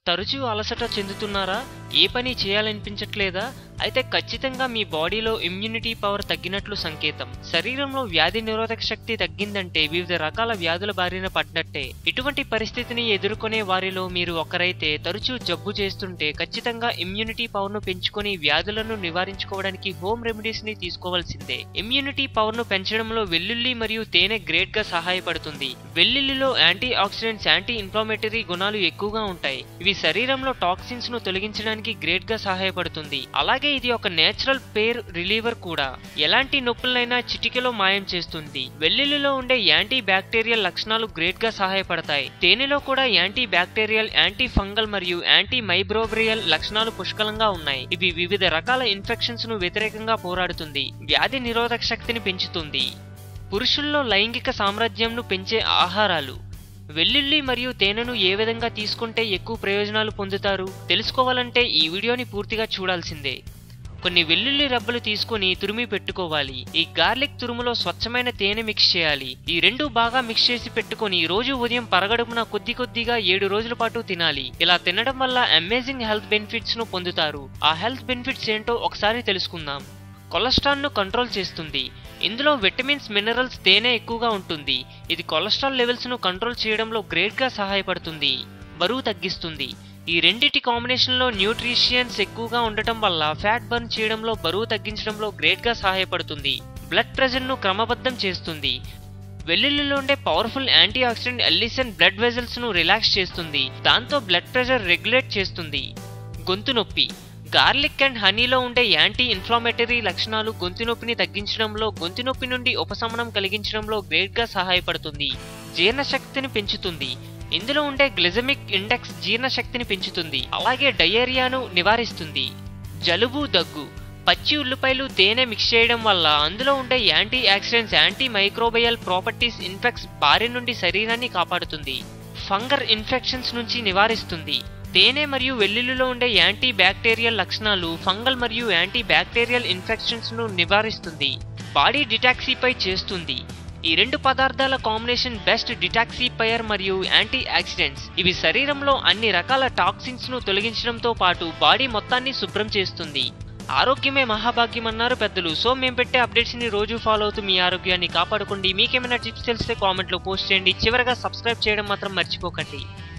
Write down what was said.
తరచూ అలసట చెందుతున్నారా ఏ పని చేయాలనిపించట్లేదా అయితే ఖచ్చితంగా మీ బాడీలో ఇమ్యూనిటీ పవర్ తగ్గినట్లు సంకేతం శరీరంలో వ్యాధి నిరోధక శక్తి తగ్గిందంటే వివిధ రకాల వ్యాధుల బారిన పడ్డట్టే ఇటువంటి పరిస్థితిని ఎదుర్కొనే వారిలో మీరు ఒకరైతే తరచూ జబ్బు చేస్తుంటే ఖచ్చితంగా ఇమ్యూనిటీ పవర్ ను పెంచుకొని వ్యాధులను నివారించుకోవడానికి హోమ్ రెమెడీస్ ని తీసుకోవాల్సిందే ఇమ్యూనిటీ పవర్ ను పెంచడంలో వెల్లుల్లి మరియు తేనె గ్రేట్ గా సహాయపడుతుంది వెల్లుల్లిలో యాంటీ ఆక్సిడెంట్స్ యాంటీ ఇన్ఫ్లామేటరీ గుణాలు ఎక్కువగా ఉంటాయి ఇవి శరీరంలో టాక్సిన్స్ ను తొలగించడానికి గ్రేట్ గా సహాయపడుతుంది అలాగే ఇది ఒక నేచురల్ పేర్ రిలీవర్ కూడా ఎలాంటి నొప్పులైనా చిటికెలో మాయం చేస్తుంది వెల్లుల్లిలో ఉండే యాంటీ బ్యాక్టీరియల్ లక్షణాలు గ్రేట్ గా సహాయపడతాయి తేనెలో కూడా యాంటీ బ్యాక్టీరియల్ యాంటీ ఫంగల్ మరియు యాంటీ మైబ్రోబ్రియల్ లక్షణాలు పుష్కలంగా ఉన్నాయి ఇవి వివిధ రకాల ఇన్ఫెక్షన్స్ ను వ్యతిరేకంగా పోరాడుతుంది వ్యాధి నిరోధక శక్తిని పెంచుతుంది పురుషుల్లో లైంగిక సామ్రాజ్యంను పెంచే ఆహారాలు వెల్లుల్లి మరియు తేనెను ఏ విధంగా తీసుకుంటే ఎక్కువ ప్రయోజనాలు పొందుతారు తెలుసుకోవాలంటే ఈ వీడియోని పూర్తిగా చూడాల్సిందే కొన్ని వెల్లుల్లి రబ్బలు తీసుకుని తురిమి పెట్టుకోవాలి ఈ గార్లిక్ తురుములో స్వచ్ఛమైన తేనె మిక్స్ చేయాలి ఈ రెండు బాగా మిక్స్ చేసి పెట్టుకొని రోజు ఉదయం పరగడుపున కొద్ది కొద్దిగా ఏడు రోజుల పాటు తినాలి ఇలా తినడం వల్ల అమేజింగ్ హెల్త్ బెనిఫిట్స్ ను పొందుతారు ఆ హెల్త్ బెనిఫిట్స్ ఏంటో ఒకసారి తెలుసుకుందాం కొలెస్ట్రాల్ ను కంట్రోల్ చేస్తుంది ఇందులో విటమిన్స్ మినరల్స్ తేనె ఎక్కువగా ఉంటుంది ఇది కొలెస్ట్రాల్ లెవెల్స్ ను కంట్రోల్ చేయడంలో గ్రేట్ గా సహాయపడుతుంది బరువు తగ్గిస్తుంది ఈ రెండిటి కాంబినేషన్ లో న్యూట్రిషియన్స్ ఎక్కువగా ఉండటం వల్ల ఫ్యాట్ బర్న్ చేయడంలో బరువు తగ్గించడంలో గ్రేట్ గా సహాయపడుతుంది బ్లడ్ ప్రెషర్ ను క్రమబద్ధం చేస్తుంది వెల్లుల్లిలో ఉండే powerful anti oxidant allicin blood vessels ను రిలాక్స్ చేస్తుంది దాంతో బ్లడ్ ప్రెషర్ రెగ్యులేట్ చేస్తుంది గొంతు నొప్పి గార్లిక్ అండ్ హనీలో ఉండే యాంటీ ఇన్ఫ్లామేటరీ లక్షణాలు గొంతు నొప్పిని తగ్గించడంలో గొంతు నొప్పి నుండి ఉపశమనం కలిగించడంలో గ్రేట్ గా సహాయపడుతుంది జీర్ణశక్తిని పెంచుతుంది ఇందులో ఉండే గ్లిజమిక్ ఇండెక్స్ జీర్ణశక్తిని పెంచుతుంది అలాగే డయేరియాను నివారిస్తుంది జలుబు దగ్గు పచ్చి ఉల్లిపాయలు తేనె మిక్స్ చేయడం వల్ల అందులో ఉండే anti oxidants anti microbial properties infects బారి నుండి శరీరాన్ని కాపాడుతుంది ఫంగర్ ఇన్ఫెక్షన్స్ నుంచి నివారిస్తుంది తేనె మరియు వెల్లుల్లిలో ఉండే యాంటీ బ్యాక్టీరియల్ లక్షణాలు ఫంగల్ మరియు యాంటీ బ్యాక్టీరియల్ ఇన్ఫెక్షన్స్ ను నివారిస్తుంది బాడీ డిటాక్సీపై చేస్తుంది ఈ రెండు పదార్థాల కాంబినేషన్ బెస్ట్ డిటాక్సిఫైయర్ మరియు యాంటీ ఆక్సిడెంట్స్ ఇవి శరీరంలో అన్ని రకాల టాక్సిన్స్ ను తొలగించడంతో పాటు బాడీ మొత్తాన్ని శుభ్రం చేస్తుంది ఆరోగ్యమే మహాభాగ్యం అన్నారు పెద్దలు సో మేము పెట్టే అప్డేట్స్ ని రోజు ఫాలో అవుతూ మీ ఆరోగ్యాన్ని కాపాడుకోండి మీకేమైనా టిప్స్ తెలిస్తే కామెంట్ లో పోస్ట్ చేయండి చివరగా సబ్స్క్రైబ్ చేయడం మాత్రం మర్చిపోకండి